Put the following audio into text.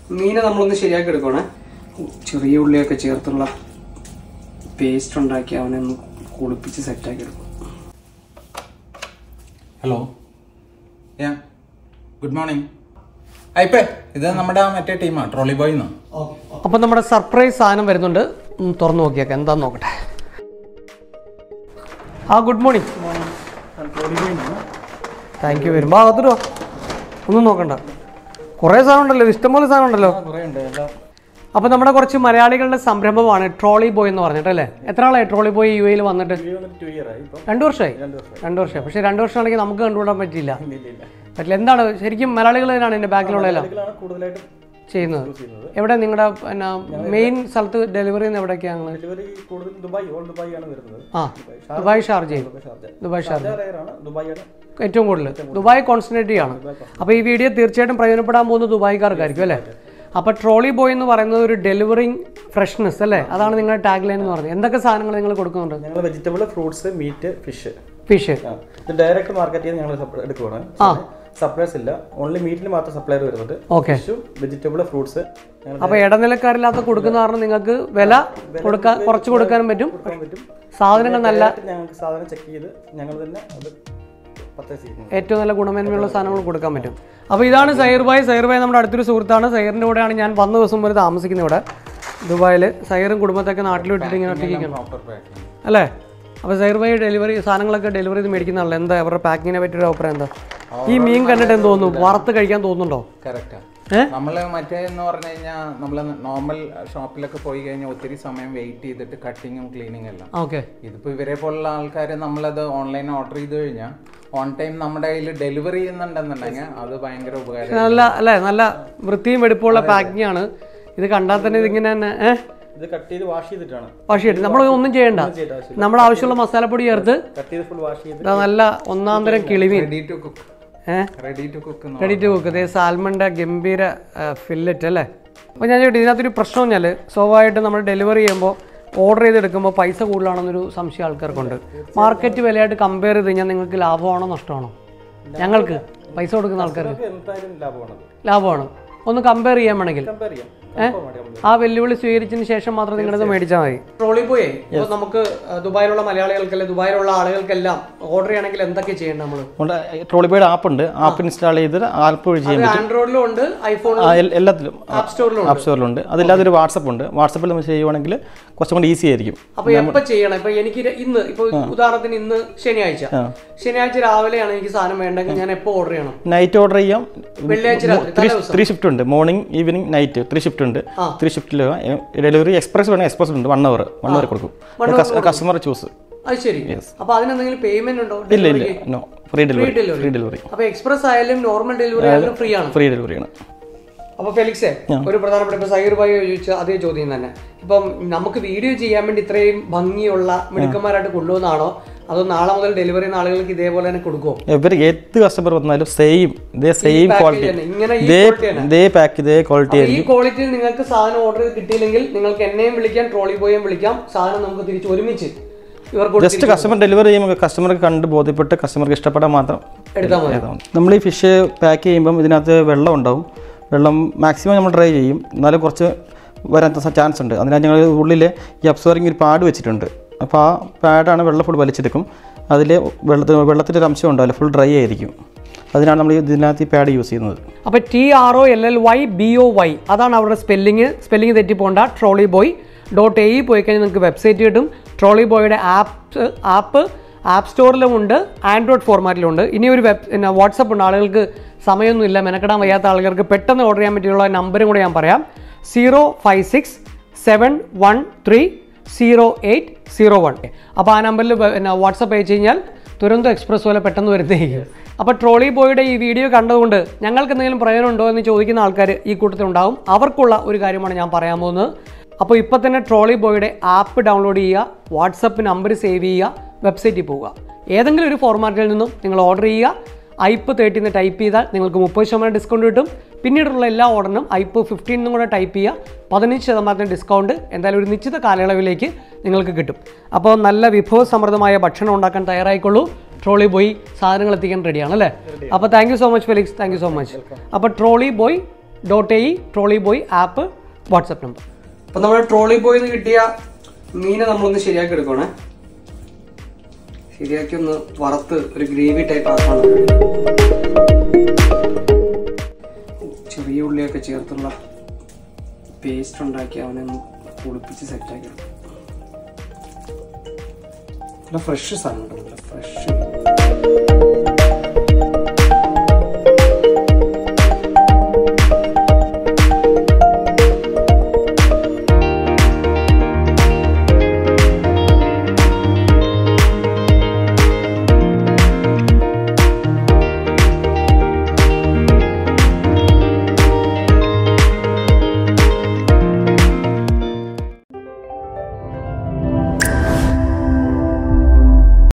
മീനെ നമ്മളൊന്ന് ശരിയാക്കി എടുക്കണേ ചെറിയ ഉള്ളിയൊക്കെ ചേർത്തുള്ള പേസ്റ്റ് ഉണ്ടാക്കി അവനെ ഒന്ന് കുളിപ്പിച്ച് സെറ്റാക്കി എടുക്കും ഹലോ യാ ഗുഡ് മോർണിംഗ് അയ്പേ ഇത് നമ്മുടെ ആ മറ്റേ ടീമാണ് ട്രോളി ബോയ് നിന്ന് അപ്പം നമ്മുടെ സർപ്രൈസ് സാധനം വരുന്നുണ്ട് ഒന്ന് തുറന്നു നോക്കിയേക്കാം എന്താന്ന് നോക്കട്ടെ ആ ഗുഡ് മോർണിംഗ് താങ്ക് യു വരുമ്പോൾ അകത്തിട്ട് വാ ഒന്നും നോക്കണ്ട കുറേ സാധനം ഉണ്ടല്ലോ ഇത് ഇഷ്ടംപോലെ സാധനം ഉണ്ടല്ലോ കുറേ ഉണ്ട് എല്ലാം അപ്പോൾ നമ്മുടെ കുറച്ച് മലയാളികളുടെ സംരംഭമമാണ് ട്രോളി ബോയ് എന്ന് പറഞ്ഞിട്ട് അല്ലേ എത്ര ആളായി ട്രോളി ബോയ് യു എയിൽ വന്നിട്ട് രണ്ട് വർഷമായി രണ്ട് വർഷം പക്ഷേ രണ്ട് വർഷമാണെങ്കിൽ നമുക്ക് കണ്ടുപിടാൻ പറ്റില്ല പറ്റില്ല എന്താണ് ശരിക്കും മലയാളികൾ തന്നെയാണ് എൻ്റെ ബാക്കിലുള്ളതെല്ലാം കൂടുതലായിട്ടും ചെയ്യുന്നത് എവിടെ നിങ്ങളുടെ പിന്നെ മെയിൻ സ്ഥലത്ത് ഡെലിവറി ചെയ്യുന്ന എവിടെയൊക്കെയാണ് ഡെലിവറി കൂടുതൽ ദുബായ് ഓൾ ദുബായ് ആണ് വരുന്നത് ആ ദുബായ് ഷാർജയും ദുബായ് ഷാർജ ആണ് ദുബായ് ആണ് ഏറ്റവും കൂടുതൽ ദുബായ് കോൺസെൻട്രേറ്റ് ചെയ്യാണ് അപ്പോൾ ഈ വീഡിയോ തീർച്ചയായിട്ടും പ്രയോജനപ്പെടാൻ പോകുന്നത് ദുബായ്ക്കാർക്കായിരിക്കും അല്ലേ അപ്പോൾ ട്രോളി ബോയ് എന്ന് പറയുന്നത് ഒരു ഡെലിവറിങ് ഫ്രഷ്നെസ് അല്ലേ അതാണ് നിങ്ങളുടെ ടാഗ് ലൈൻ എന്ന് പറഞ്ഞത് എന്തൊക്കെ സാധനങ്ങൾ നിങ്ങൾ കൊടുക്കുന്നുണ്ട് ഞങ്ങൾ vegetable fruits meat fish fish ഇത് ഡയറക്റ്റ് മാർക്കറ്റ് ചെയ്ത് ഞങ്ങൾ എടുക്കുവാണ് സപ്ലൈസ് ഇല്ല ഓൺലി മീറ്റിന് മാത്രം സപ്ലൈർ വരുന്നുണ്ട് ഓക്കെ ഫിഷും വെജിറ്റബിൾ ഫ്രൂട്ട്സ് ഞങ്ങൾ അപ്പോൾ ഇടനിലക്കാരില്ലാത്ത കൊടുക്കുന്ന കാരണം നിങ്ങൾക്ക് വില കൊടുക്കാൻ കുറച്ച് കൊടുക്കാനും പറ്റും കൊടുക്കാൻ പറ്റും സാധനങ്ങൾ നല്ല Direct ഞങ്ങൾക്ക് സാധനം ചെക്ക് ചെയ്ത് ഞങ്ങൾ തന്നെ അത് പർച്ചേസ് ചെയ്യുന്നു ഏറ്റവും നല്ല ഗുണമേന്മയുള്ള സാധനങ്ങൾ കൊടുക്കാൻ പറ്റും അപ്പോൾ ഇതാണ് സൈർ ബായ് സൈർ ബായ് നമ്മുടെ അടുത്തൊരു സുഹൃത്താണ് സൈറിൻ്റെ കൂടെയാണ് ഞാൻ വന്ന ദിവസം വരെ താമസിക്കുന്നത് ഇവിടെ ദുബായിൽ സൈറും കുടുംബത്തൊക്കെ നാട്ടിൽ വിട്ടിട്ട് ഇങ്ങനെ ഒറ്റയ്ക്കാണ് പ്രോപ്പർ പാക്കിംഗ് അല്ലേ അപ്പോൾ സൈർ ബായ് ഡെലിവറി സാധനങ്ങളൊക്കെ ഡെലിവറി ചെയ്ത് മേടിക്കുന്നതാണല്ലോ എന്താ അവരുടെ പാക്കിങ്ങിനെ പറ്റിയൊരു അഭിപ്രായം എന്താ ഈ മീൻ കണ്ടിട്ട് എന്ത് തോന്നുന്നു വറുത്ത് കഴിക്കാൻ തോന്നുന്നുണ്ടോ കറക്റ്റാ ഏ? നമ്മള് മറ്റേ എന്ന് പറഞ്ഞു കഴിഞ്ഞാൽ നമ്മൾ നോർമൽ ഷോപ്പിലൊക്കെ പോയി കഴിഞ്ഞാൽ ഒത്തിരി സമയം വെയിറ്റ് ചെയ്തിട്ട് കട്ടിങ്ങും ക്ലീനിങ്ങും എല്ലാം ഓക്കെ ഇതിപ്പോ ഇവരെ പോലുള്ള ആൾക്കാർ നമ്മളത് ഓൺലൈൻ ഓർഡർ ചെയ്ത് കഴിഞ്ഞാൽ ഓൺ ടൈം നമ്മുടെ കയ്യിൽ ഡെലിവറി ചെയ്യുന്നുണ്ടെന്നുണ്ടെങ്കിൽ അത് ഭയങ്കര ഉപകാരം നല്ല അല്ലേ നല്ല വൃത്തിയും വെടുപ്പുള്ള പാക്കിംഗ് ആണ് ഇത് കണ്ടാൽ തന്നെ ഇതിങ്ങനെ തന്നെ ഏഹ് ഇത് കട്ട് ചെയ്ത് വാഷ് ചെയ്തിട്ടാണ് വാഷ് ചെയ്തിട്ട് നമ്മൾ ഒന്നും ചെയ്യണ്ട നമ്മുടെ ആവശ്യമുള്ള മസാലപ്പൊടി ചേർത്ത് കട്ട് ചെയ്ത് ഫുൾ വാഷ് ചെയ്ത് ഇതാ നല്ല ഒന്നാം തരം കിളിമീൻ റെഡി ടു കുക്ക് ഏഹ് ready to cook ready to cook ഇതേ സാൽമണിൻ്റെ ഗംഭീര ഫില്ലറ്റ് അല്ലേ അപ്പോൾ ഞാൻ ചോദിച്ചു ഇതിനകത്തൊരു പ്രശ്നം പറഞ്ഞാൽ സ്വാഭാവികമായിട്ട് നമ്മൾ ഡെലിവറി ചെയ്യുമ്പോൾ ഓർഡർ ചെയ്തെടുക്കുമ്പോൾ പൈസ കൂടുതലാണെന്നൊരു സംശയം ആൾക്കാർക്കുണ്ട് മാർക്കറ്റ് വിലയായിട്ട് കമ്പയർ ചെയ്ത് കഴിഞ്ഞാൽ നിങ്ങൾക്ക് ലാഭമാണോ നഷ്ടമാണോ ഞങ്ങൾക്ക് പൈസ കൊടുക്കുന്ന ആൾക്കാർക്ക് നമുക്ക് എന്തായാലും ലാഭമാണ് ലാഭമാണ് ഒന്ന് കമ്പയർ ചെയ്യാൻ വേണമെങ്കിൽ കമ്പയർ ചെയ്യാം Confirm ആണ് നമ്മള്. ആ വെല്ലുവിളി സ്വീകരിച്ചതിന് ശേഷം മാത്രം നിങ്ങളിത് മേടിച്ചാൽ മതി ട്രോളി പോയേ ഇപ്പോൾ നമുക്ക് ആ, ദുബായിലുള്ള മലയാളികൾക്കല്ല ദുബായിലുള്ള ആളുകൾക്കെല്ലാം ഓർഡർ ചെയ്യണമെങ്കിൽ എന്തൊക്കെ ചെയ്യണം നമ്മൾ ഉണ്ട് ട്രോളിബോയുടെ ആപ്പ് ഉണ്ട് ആപ്പ് ഇൻസ്റ്റാൾ ചെയ്ത് ആപ്പ് വഴി ചെയ്യാൻ ആൻഡ്രോയിഡിലും ഉണ്ട് ഐഫോണിലും ആ, എൽ- എല്ലാത്തിലും ആപ്പ് സ്റ്റോറിലും ആപ്പ് സ്റ്റോറിലുണ്ട് അതില്ലാതെ ഒരു വാട്സപ്പ് ഉണ്ട് വാട്സപ്പിൽ നമ്മൾ ചെയ്യുവാണെങ്കിൽ കുറച്ചും കൂടി ഈസി ആയിരിക്കും അപ്പൊ എപ്പോ ചെയ്യണം ഇപ്പൊ എനിക്ക് ര- ഇന്ന് ഇപ്പൊ ഉദാഹരണത്തിന് ഇന്ന് ശനിയാഴ്ച ശനിയാഴ്ച രാവിലെയാണ് എനിക്ക് സാധനം വേണ്ടെങ്കിൽ ഞാൻ എപ്പോ ഓർഡർ ചെയ്യണം നൈറ്റ് ഓർഡർ ചെയ്യാം വെള്ളിയാഴ്ച രാത്രി ത്രീ ത്രീ ഷിഫ്റ്റ് ഉണ്ട് morning evening night three shift ഉണ്ട് ത്രീ ഷിഫ്റ്റിൽ ഡെലിവറി എക്സ്പ്രസ് വേണമെങ്കിൽ എക്സ്പ്രസ് ഉണ്ട് വൺ അവർ വൺ അവർ കൊടുക്കും കസ്റ്റമർ ചൂസ് അത് ശരി അപ്പൊ അതിനെന്തെങ്കിലും പേയ്മെന്റ് ഉണ്ടോ ഇല്ല ഇല്ല no free delivery delivery. Free delivery അപ്പൊ എക്സ്പ്രസ് ആയാലും നോർമൽ ഡെലിവറി ആയാലും ഫ്രീ ആണ് ഫ്രീ ഡെലിവറിയാണ് അപ്പൊ ഫെലിക്സേ ഒരു പ്രധാനപ്പെട്ട ഇപ്പൊ സൈർ ഭായി ചോദിച്ച അതേ ചോദ്യം തന്നെ ഇപ്പം നമുക്ക് വീഡിയോ ചെയ്യാൻ വേണ്ടി ഇത്രയും ഭംഗിയുള്ള മിടുക്കന്മാരായിട്ട് കൊണ്ടുവന്നാണോ അതോ നാളെ മുതൽ ഡെലിവറി ചെയ്യുന്ന ആളുകൾക്ക് ഇതേപോലെ തന്നെ കൊടുക്കുമോ ഇവർ ഏത് കസ്റ്റമർ വന്നാലും സെയിം ഇതേ സെയിം ക്വാളിറ്റി തന്നെ. ഇങ്ങനെ ഈ ഇതേ quality തന്നെ. ഇതേ പാക്ക് ഇതേ ക്വാളിറ്റി ഈ ക്വാളിറ്റിയിൽ നിങ്ങൾക്ക് സാധനം ഓർഡർ ചെയ്ത് കിട്ടിയില്ലെങ്കിൽ നിങ്ങൾക്ക് എന്നെയും വിളിക്കാം ട്രോളി ബോയും വിളിക്കാം സാധനം നമുക്ക് തിരിച്ച് ഒരുമിച്ച് ഇവർക്ക് ജസ്റ്റ് കസ്റ്റമർ ഡെലിവറി ചെയ്യുമ്പോൾ കസ്റ്റമർക്ക് കണ്ട് ബോധ്യപ്പെട്ട് കസ്റ്റമർക്ക് ഇഷ്ടപ്പെടാൻ മാത്രം എടുത്താൽ മതി ചെയ്താൽ മതി. നമ്മൾ ഈ ഫിഷ് പാക്ക് ചെയ്യുമ്പം ഇതിനകത്ത് വെള്ളം ഉണ്ടാവും വെള്ളം മാക്സിമം നമ്മൾ ഡ്രൈ ചെയ്യും എന്നാലും കുറച്ച് വരാൻ ചാൻസ് ഉണ്ട് അതിനാൽ ഞങ്ങൾ ഉള്ളിൽ ഈ അബ്സോർവിങ് ഒരു പാഡ് വെച്ചിട്ടുണ്ട് അപ്പോൾ ആ പാഡാണ് വെള്ളം ഫുൾ വലിച്ചെടുക്കും അതിൽ വെള്ളത്തിന് വെള്ളത്തിൻ്റെ ഒരു അംശം ഉണ്ടാവില്ല ഫുൾ ഡ്രൈ ആയിരിക്കും അതിനാണ് നമ്മൾ ഇതിനകത്ത് ഈ പാഡ് യൂസ് ചെയ്യുന്നത് അപ്പോൾ T R O L L Y B O Y അതാണ് അവരുടെ സ്പെല്ലിങ് സ്പെല്ലിംഗ് തെറ്റിപ്പോണ്ട ട്രോളി ബോയ് ഡോട്ട് എ പോയി കഴിഞ്ഞാൽ നിങ്ങൾക്ക് വെബ്സൈറ്റ് കിട്ടും ട്രോളി ബോയുടെ ആപ്പ് ആപ്പ് ആപ്പ് സ്റ്റോറിലും ഉണ്ട് ആൻഡ്രോയിഡ് ഫോർമാറ്റിലും ഉണ്ട് ഇനി ഒരു വെബ് പിന്നെ വാട്സപ്പ് ഉണ്ട് ആളുകൾക്ക് സമയമൊന്നുമില്ല മെനക്കെടാൻ വയ്യാത്ത ആളുകൾക്ക് പെട്ടെന്ന് ഓർഡർ ചെയ്യാൻ പറ്റിയുള്ള നമ്പറും കൂടെ ഞാൻ പറയാം zero five six seven one three zero eight zero one അപ്പോൾ ആ നമ്പറിൽ പിന്നെ വാട്സപ്പ് അയച്ചു കഴിഞ്ഞാൽ തുരന്തോ എക്സ്പ്രസ് പോലെ പെട്ടെന്ന് വരുന്നതായിരിക്കും അപ്പോൾ ട്രോളി ബോയുടെ ഈ വീഡിയോ കണ്ടതുകൊണ്ട് ഞങ്ങൾക്ക് എന്തെങ്കിലും പ്രയോജനം ഉണ്ടോ എന്ന് ചോദിക്കുന്ന ആൾക്കാർ ഈ കൂട്ടത്തിലുണ്ടാവും അവർക്കുള്ള ഒരു കാര്യമാണ് ഞാൻ പറയാൻ പോകുന്നത് അപ്പോൾ ഇപ്പോൾ തന്നെ ട്രോളി ബോയുടെ ആപ്പ് ഡൗൺലോഡ് ചെയ്യുക വാട്സപ്പ് നമ്പർ സേവ് ചെയ്യുക വെബ്സൈറ്റിൽ പോവുക ഏതെങ്കിലും ഒരു ഫോർമാറ്റിൽ നിന്നും നിങ്ങൾ ഓർഡർ ചെയ്യുക ഐപ്പ് തേർട്ടി എന്ന് ടൈപ്പ് ചെയ്താൽ നിങ്ങൾക്ക് മുപ്പത് ശതമാനം ഡിസ്കൗണ്ട് കിട്ടും പിന്നീടുള്ള എല്ലാ ഓർഡറിനും ഐപ്പ് ഫിഫ്റ്റീൻ എന്നും കൂടെ ടൈപ്പ് ചെയ്യുക പതിനഞ്ച് ശതമാനത്തിന് ഡിസ്കൗണ്ട് എന്തായാലും ഒരു നിശ്ചിത കാലയളവിലേക്ക് നിങ്ങൾക്ക് കിട്ടും അപ്പോൾ നല്ല വിഭവസമൃദ്ധമായ ഭക്ഷണം ഉണ്ടാക്കാൻ തയ്യാറായിക്കൊള്ളൂ ട്രോളി ബോയ് സാധനങ്ങൾ എത്തിക്കാൻ റെഡിയാണ് അല്ലേ അപ്പോൾ thank you so much Felix thank you so much അപ്പോൾ Trolly Boy dot A Trolly Boy app WhatsApp number അപ്പം നമ്മുടെ ട്രോളി ബോയിൽ നിന്ന് കിട്ടിയ മീനെ നമ്മളൊന്ന് ശരിയാക്കി എടുക്കണേ ശരിയാക്കി ഒന്ന് വറുത്ത് ഒരു ഗ്രേവി ടൈപ്പ് ആക്കണം ചെറിയ ഉള്ളിയൊക്കെ ചേർത്തുള്ള പേസ്റ്റ് ഉണ്ടാക്കി അവനെ ഒന്ന് കുളിപ്പിച്ച് സെറ്റാക്കി എടുക്കും നല്ല ഫ്രഷ് സാധനം നല്ല ഫ്രഷ്